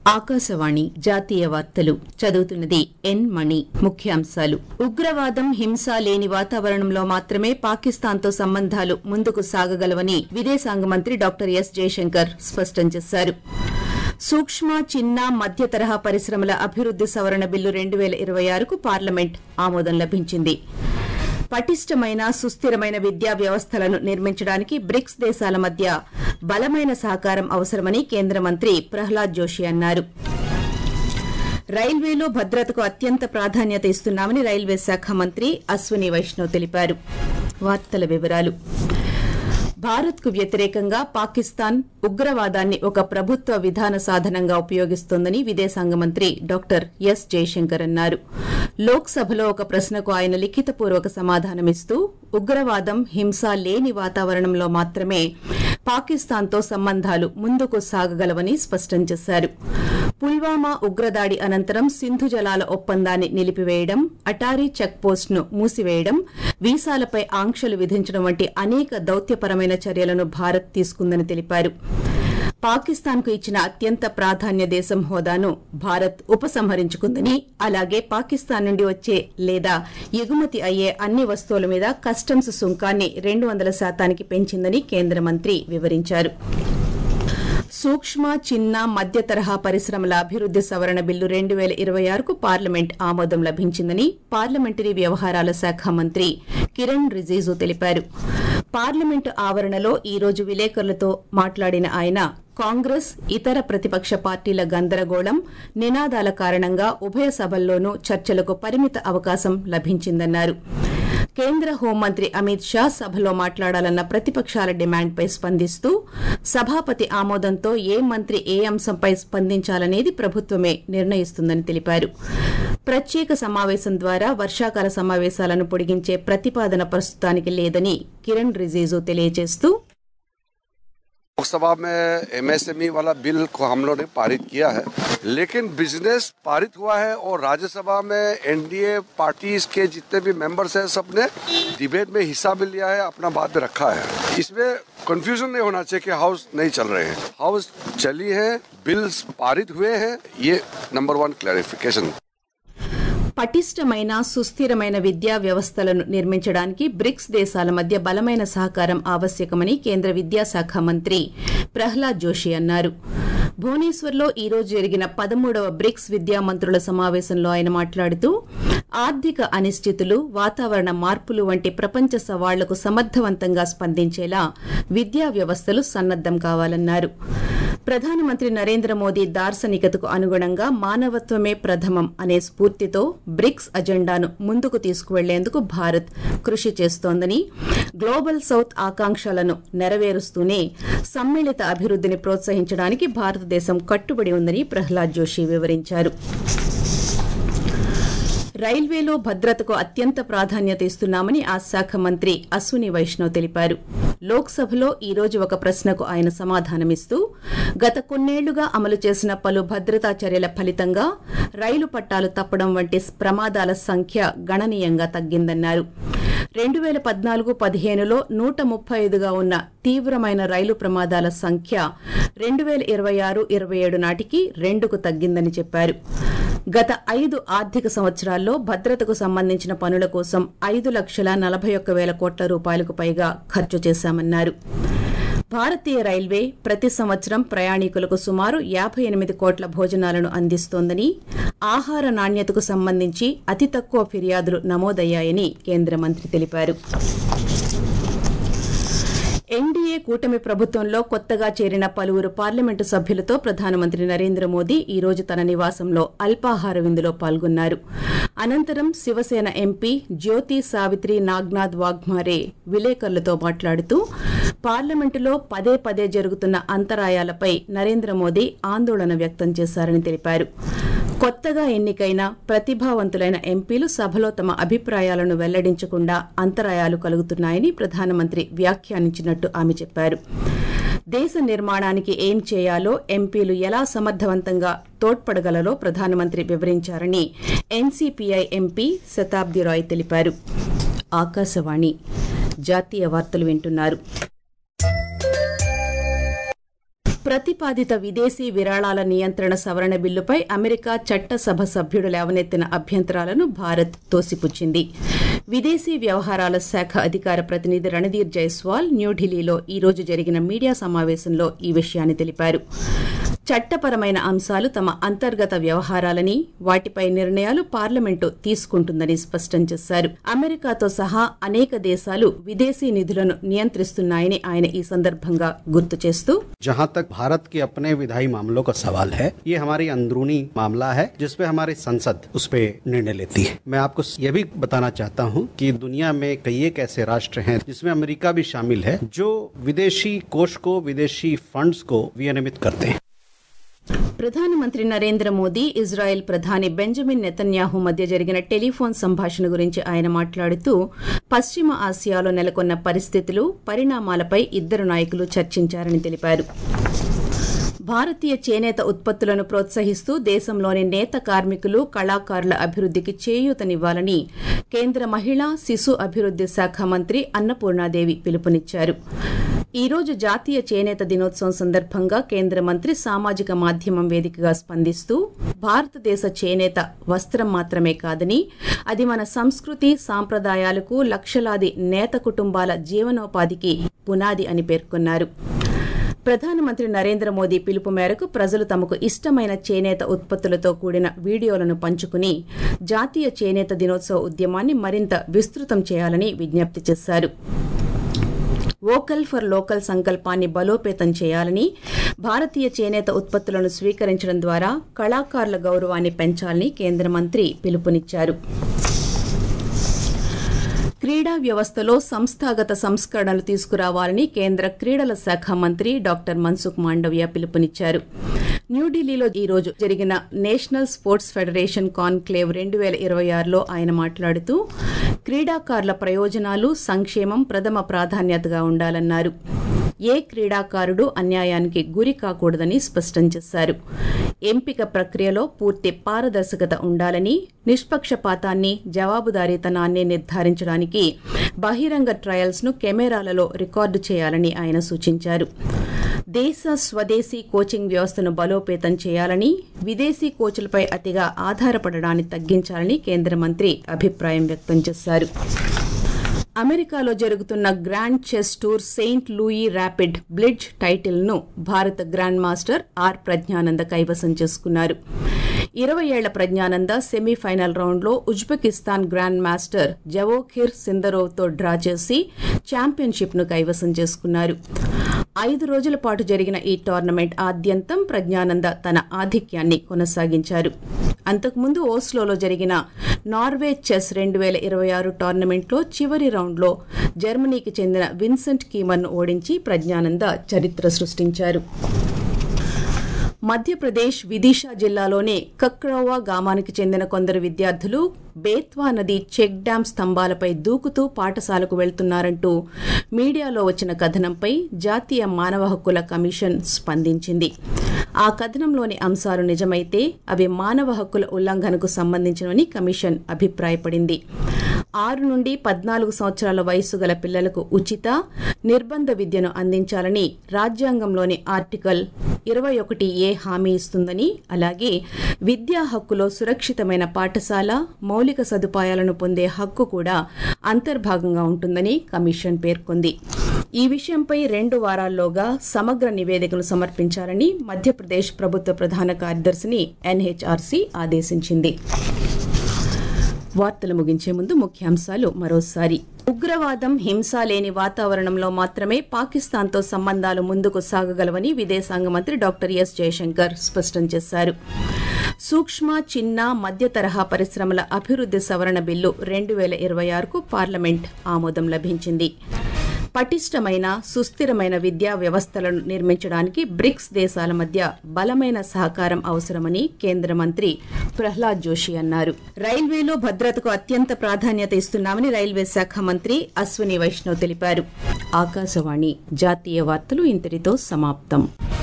ఆకాశవాణి జాతీయ వార్తలు చదువుతున్నది ఎన్ మణి ముఖ్యాంశాలు ఉగ్రవాదం హింస లేని వాతావరణంలో మాత్రమే పాకిస్తాన్తో సంబంధాలు ముందుకు సాగగలవని విదేశాంగ మంత్రి డాక్టర్ ఎస్ జయశంకర్ స్పష్టం చేశారు సూక్ష్మ చిన్న మధ్య తరహా పరిశ్రమల అభివృద్ది సవరణ బిల్లు రెండు వేల ఇరవై ఆరుకు పార్లమెంట్ ఆమోదం లభించింది పటిష్టమైన సుస్థిరమైన విద్యా వ్యవస్థలను నిర్మించడానికి బ్రిక్స్ దేశాల మధ్య బలమైన సహకారం అవసరమని కేంద్ర మంత్రి ప్రహ్లాద్ జోషి అన్నారు రైల్వేలో భద్రతకు అత్యంత ప్రాధాన్యత ఇస్తున్నామని రైల్వే శాఖ మంత్రి అశ్విని వైష్ణవ్ తెలిపారు వార్తల వివరాలు భారత్కు వ్యతిరేకంగా పాకిస్తాన్ ఉగ్రవాదాన్ని ఒక ప్రభుత్వ విధాన సాధనంగా ఉపయోగిస్తోందని విదేశాంగ మంత్రి డాక్టర్ ఎస్ జయశంకర్ అన్నారు లోక్సభలో ఒక ప్రశ్నకు ఆయన లిఖితపూర్వక సమాధానమిస్తూ ఉగ్రవాదం హింస లేని వాతావరణంలో మాత్రమే పాకిస్తాన్తో సంబంధాలు ముందుకు సాగగలవని స్పష్టం చేశారు పుల్వామా ఉగ్రదాడి అనంతరం సింధు జలాల ఒప్పందాన్ని నిలిపివేయడం అటారీ చెక్ పోస్ట్ను మూసివేయడం వీసాలపై ఆంక్షలు విధించడం వంటి అనేక దౌత్యపరమైన చర్యలను భారత్ తీసుకుందని తెలిపారు పాకిస్తాన్కు ఇచ్చిన అత్యంత ప్రాధాన్య దేశం హోదాను భారత్ ఉపసంహరించుకుందని అలాగే పాకిస్తాన్ నుండి వచ్చే లేదా ఎగుమతి అయ్యే అన్ని వస్తువుల మీద కస్టమ్స్ సుంకాన్ని రెండు వందల శాతానికి పెంచిందని కేంద్ర మంత్రి వివరించారు సూక్ష్మ చిన్న మధ్య తరహా పరిశ్రమల అభివృద్ది సవరణ బిల్లు రెండు వేల ఇరవై ఆరుకు పార్లమెంట్ ఆమోదం లభించిందని పార్లమెంటరీ వ్యవహారాల శాఖ మంత్రి కిరణ్ రిజిజు తెలిపారు పార్లమెంటు ఆవరణలో ఈ రోజు విలేకరులతో మాట్లాడిన ఆయన కాంగ్రెస్ ఇతర ప్రతిపక్ష పార్టీల గందరగోళం నినాదాల కారణంగా ఉభయ సభల్లోనూ చర్చలకు పరిమిత అవకాశం లభించిందన్నారు కేంద్ర హోంమంత్రి అమిత్ షా సభలో మాట్లాడాలన్న ప్రతిపక్షాల డిమాండ్పై స్పందిస్తూ సభాపతి ఆమోదంతో ఏ మంత్రి ఏ అంశంపై స్పందించాలనేది ప్రభుత్వమే నిర్ణయిస్తుందని తెలిపారు ప్రత్యేక సమావేశం ద్వారా వర్షాకాల సమావేశాలను పొడిగించే ప్రతిపాదన ప్రస్తుతానికి లేదని కిరణ్ రిజిజు తెలియజేస్తూ लोकसभा में एमएसएमई वाला बिल को हम लोग ने पारित किया है लेकिन बिजनेस पारित हुआ है और राज्यसभा में एनडीए पार्टीज के जितने भी मेंबर्स हैं सब ने डिबेट में हिस्सा भी लिया है अपना बात रखा है इसमें कंफ्यूजन नहीं होना चाहिए कि हाउस नहीं चल रहे हैं हाउस चली है बिल्स पारित हुए हैं ये नंबर वन क्लैरिफिकेशन పటిష్టమైన సుస్థిరమైన విద్యా వ్యవస్థలను నిర్మించడానికి బ్రిక్స్ దేశాల మధ్య బలమైన సహకారం ఆవశ్యకమని కేంద్ర విద్యాశాఖ మంత్రి ప్రహ్లాద్ జోషి అన్నారు భువనేశ్వర్లో ఈ రోజు జరిగిన పదమూడవ బ్రిక్స్ విద్యా మంత్రుల సమావేశంలో ఆయన మాట్లాడుతూ ఆర్థిక అనిశ్చితులు వాతావరణ మార్పులు వంటి ప్రపంచ సవాళ్లకు సమర్థవంతంగా స్పందించేలా విద్యా వ్యవస్థలు సన్నద్దం కావాలన్నారు ప్రధానమంత్రి నరేంద్ర మోదీ దార్శనికతకు అనుగుణంగా మానవత్వమే ప్రథమం అనే స్ఫూర్తితో బ్రిక్స్ అజెండాను ముందుకు తీసుకువెళ్లేందుకు భారత్ కృషి చేస్తోందని గ్లోబల్ సౌత్ ఆకాంక్షలను నెరవేరుస్తూనే సమ్మిళిత అభివృద్ధిని ప్రోత్సహించడానికి భారతదేశం కట్టుబడి ఉందని ప్రహ్లాద్ జోషి వివరించారు రైల్వేలో భద్రతకు అత్యంత ప్రాధాన్యత ఇస్తున్నామని ఆ శాఖ మంత్రి అశ్విని వైష్ణవ్ తెలిపారు లోక్సభలో ఈ రోజు ఒక ప్రశ్నకు ఆయన సమాధానమిస్తూ గత కొన్నేళ్లుగా అమలు చేసిన పలు భద్రతా చర్యల ఫలితంగా రైలు పట్టాలు తప్పడం వంటి ప్రమాదాల సంఖ్య గణనీయంగా తగ్గిందన్నారు రెండు వేల పద్నాలుగు పదిహేనులో నూట ముప్పై ఐదుగా ఉన్న తీవ్రమైన రైలు ప్రమాదాల సంఖ్య రెండు వేల ఇరవై ఆరు ఇరవై ఏడు నాటికి రెండుకు తగ్గిందని చెప్పారు గత ఐదు ఆర్థిక సంవత్సరాల్లో భద్రతకు సంబంధించిన పనుల కోసం ఐదు లక్షల నలభై ఒక్క వేల కోట్ల రూపాయలకు పైగా ఖర్చు చేశామన్నారు భారతీయ రైల్వే ప్రతి సంవత్సరం ప్రయాణికులకు సుమారు యాభై ఎనిమిది కోట్ల భోజనాలను అందిస్తోందని ఆహార నాణ్యతకు సంబంధించి అతి తక్కువ ఫిర్యాదులు నమోదయ్యాయని కేంద్ర మంత్రి తెలిపారు ఎన్డీఏ కూటమి ప్రభుత్వంలో కొత్తగా చేరిన పలువురు పార్లమెంటు సభ్యులతో ప్రధానమంత్రి నరేంద్ర మోదీ ఈ రోజు తన నివాసంలో అల్పాహార విందులో పాల్గొన్నారు అనంతరం శివసేన ఎంపీ జ్యోతి సావిత్రి నాగ్నాథ్ వాగ్మారే విలేకరులతో మాట్లాడుతూ పార్లమెంటులో పదే పదే జరుగుతున్న అంతరాయాలపై నరేంద్ర మోదీ ఆందోళన వ్యక్తం చేశారని తెలిపారు కొత్తగా ఎన్నికైన ప్రతిభావంతులైన ఎంపీలు సభలో తమ అభిప్రాయాలను వెల్లడించకుండా అంతరాయాలు కలుగుతున్నాయని ప్రధానమంత్రి వ్యాఖ్యానించినట్టు ఆమె చెప్పారు దేశ నిర్మాణానికి ఏం చేయాలో ఎంపీలు ఎలా సమర్థవంతంగా తోడ్పడగలరో ప్రధానమంత్రి వివరించారని ఎన్సీపీఐ ఎంపీ శతాబ్ది రాయ్ తెలిపారు ఆకాశవాణి జాతీయ వార్తలు వింటున్నారు ప్రతిపాదిత విదేశీ విరాళాల నియంత్రణ సవరణ బిల్లుపై అమెరికా చట్టసభ సభ్యుడు లేవనెత్తిన అభ్యంతరాలను భారత్ తోసిపుచ్చింది విదేశీ వ్యవహారాల శాఖ అధికార ప్రతినిధి రణధీర్ జైస్వాల్ న్యూఢిల్లీలో ఈ రోజు జరిగిన మీడియా సమావేశంలో ఈ విషయాన్ని తెలిపారు చట్టపరమైన అంశాలు తమ అంతర్గత వ్యవహారాలని వాటిపై నిర్ణయాలు పార్లమెంటు తీసుకుంటుందని స్పష్టం చేశారు అమెరికాతో సహా అనేక దేశాలు విదేశీ నిధులను నియంత్రిస్తున్నాయని ఆయన ఈ సందర్భంగా గుర్తు చేస్తూ जहां तक भारत के अपने विधायी मामलों का सवाल है ये हमारी अंदरूनी मामला है जिसपे हमारी संसद उस पे निर्णय लेती है मैं आपको ये भी बताना चाहता हूं कि दुनिया में कई एक ऐसे राष्ट्र हैं जिसमें अमेरिका भी शामिल है जो विदेशी कोष को विदेशी फंड्स को विनियमित करते हैं ప్రధానమంత్రి నరేంద్ర మోదీ ఇజ్రాయెల్ ప్రధాని బెంజమిన్ నెతన్యాహు మధ్య జరిగిన టెలిఫోన్ సంభాషణ గురించి ఆయన మాట్లాడుతూ పశ్చిమ ఆసియాలో నెలకొన్న పరిస్థితులు పరిణామాలపై ఇద్దరు నాయకులు చర్చించారని తెలిపారు భారతీయ చేనేత ఉత్పత్తులను ప్రోత్సహిస్తూ దేశంలోని నేత కార్మికులు కళాకారుల అభివృద్ధికి చేయూతనివ్వాలని కేంద్ర మహిళా శిశు అభివృద్ది శాఖ మంత్రి అన్నపూర్ణాదేవి పిలుపునిచ్చారు ఈ రోజు జాతీయ చేనేత దినోత్సవం సందర్భంగా కేంద్ర మంత్రి సామాజిక మాధ్యమం వేదికగా స్పందిస్తూ భారతదేశ చేనేత వస్త్రం మాత్రమే కాదని అది మన సంస్కృతి సాంప్రదాయాలకు లక్షలాది నేత కుటుంబాల జీవనోపాధికి పునాది అని పేర్కొన్నారు ప్రధానమంత్రి నరేంద్ర మోదీ పిలుపు మేరకు ప్రజలు తమకు ఇష్టమైన చేనేత ఉత్పత్తులతో కూడిన వీడియోలను పంచుకుని జాతీయ చేనేత దినోత్సవ ఉద్యమాన్ని మరింత విస్తృతం చేయాలని విజ్ఞప్తి చేశారు వోకల్ ఫర్ లోకల్ సంకల్పాన్ని బలోపేతం చేయాలని భారతీయ చేనేత ఉత్పత్తులను స్వీకరించడం ద్వారా కళాకారుల గౌరవాన్ని పెంచాలని కేంద్ర మంత్రి పిలుపునిచ్చారు క్రీడా వ్యవస్థలో సంస్థాగత సంస్కరణలు తీసుకురావాలని కేంద్ర క్రీడల శాఖ మంత్రి డాక్టర్ మన్సుఖ్ మాండవ్య పిలుపునిచ్చారు న్యూఢిల్లీలో ఈ రోజు జరిగిన నేషనల్ స్పోర్ట్స్ ఫెడరేషన్ కాన్క్లేవ్ రెండు వేల ఇరవై ఆరులో ఆయన మాట్లాడుతూ క్రీడాకారుల ప్రయోజనాలు సంక్షేమం ప్రథమ ప్రాధాన్యతగా ఉండాలన్నారు ఏ క్రీడాకారుడు అన్యాయానికి గురి కాకూడదని స్పష్టం చేశారు ఎంపిక ప్రక్రియలో పూర్తి పారదర్శకత ఉండాలని నిష్పక్షపాతాన్ని జవాబుదారీతనాన్ని నిర్ధారించడానికి బహిరంగ ట్రయల్స్ ను కెమెరాలలో రికార్డు చేయాలని ఆయన సూచించారు దేశ స్వదేశీ కోచింగ్ వ్యవస్థను బలోపేతం చేయాలని విదేశీ కోచ్లపై అతిగా ఆధారపడడాన్ని తగ్గించాలని కేంద్ర మంత్రి అభిప్రాయం వ్యక్తం చేశారు అమెరికాలో జరుగుతున్న grand chess tour Saint Louis rapid blitz title ను భారత గ్రాండ్ మాస్టర్ ఆర్ ప్రజ్ఞానంద కైవసం చేసుకున్నారు ఇరవై ఏళ్ల ప్రజ్ఞానంద సెమీఫైనల్ రౌండ్లో ఉజ్బెకిస్తాన్ గ్రాండ్ మాస్టర్ జవోఖిర్ సిందరోవ్తో డ్రా చేసి ఛాంపియన్షిప్ ను కైవసం చేసుకున్నారు ఐదు రోజుల పాటు జరిగిన ఈ టోర్నమెంట్ ఆద్యంతం ప్రజ్ఞానంద తన ఆధిక్యాన్ని కొనసాగించారు అంతకుముందు ఓస్లోలో జరిగిన నార్వే చెస్ రెండు వేల ఇరవై ఆరు టోర్నమెంట్లో చివరి రౌండ్లో జర్మనీకి చెందిన విన్సెంట్ కీమర్ను ఓడించి ప్రజ్ఞానంద చరిత్ర సృష్టించారు మధ్యప్రదేశ్ విదిషా జిల్లాలోని కక్రౌవా గ్రామానికి చెందిన కొందరు విద్యార్థులు బేత్వా నది చెక్ డ్యాం స్తంభాలపై దూకుతూ పాఠశాలకు వెళ్తున్నారంటూ మీడియాలో వచ్చిన కథనంపై జాతీయ మానవ హక్కుల కమిషన్ స్పందించింది ఆ కథనంలోని అంశాలు నిజమైతే అవి మానవ హక్కుల ఉల్లంఘనకు సంబంధించినవని కమిషన్ అభిప్రాయపడింది ఆరు నుండి పద్నాలుగు సంవత్సరాల వయసు గల పిల్లలకు ఉచిత నిర్బంధ విద్యను అందించాలని రాజ్యాంగంలోని ఆర్టికల్ ఇరవై ఒకటి ఏ హామీ ఇస్తుందని అలాగే విద్యా హక్కులో సురక్షితమైన పాఠశాల మౌలిక సదుపాయాలను పొందే హక్కు కూడా అంతర్భాగంగా ఉంటుందని కమిషన్ పేర్కొంది ఈ విషయంపై రెండు వారాల్లోగా సమగ్ర నివేదికను సమర్పించాలని మధ్యప్రదేశ్ ప్రభుత్వ ప్రధాన కార్యదర్శిని ఎన్హెచ్ఆర్సీ ఆదేశించింది వార్తలు ముగించే ముందు ముఖ్యాంశాలు మరోసారి ఉగ్రవాదం హింస లేని వాతావరణంలో మాత్రమే పాకిస్తాన్తో సంబంధాలు ముందుకు సాగగలవని విదేశాంగ మంత్రి డాక్టర్ ఎస్ జయశంకర్ స్పష్టం చేశారు సూక్ష్మ చిన్న మధ్య తరహా పరిశ్రమల అభివృద్ది సవరణ బిల్లు రెండు వేల ఇరవై ఆరుకు పార్లమెంట్ ఆమోదం లభించింది పటిష్టమైన సుస్థిరమైన విద్యా వ్యవస్థలను నిర్మించడానికి బ్రిక్స్ దేశాల మధ్య బలమైన సహకారం అవసరమని కేంద్ర మంత్రి ప్రహ్లాద్ జోషి అన్నారు రైల్వేలో భద్రతకు అత్యంత ప్రాధాన్యత ఇస్తున్నామని రైల్వే శాఖ మంత్రి అశ్విని వైష్ణవ్ తెలిపారు ఆకాశవాణి జాతీయ వార్తలు ఇంతటితో సమాప్తం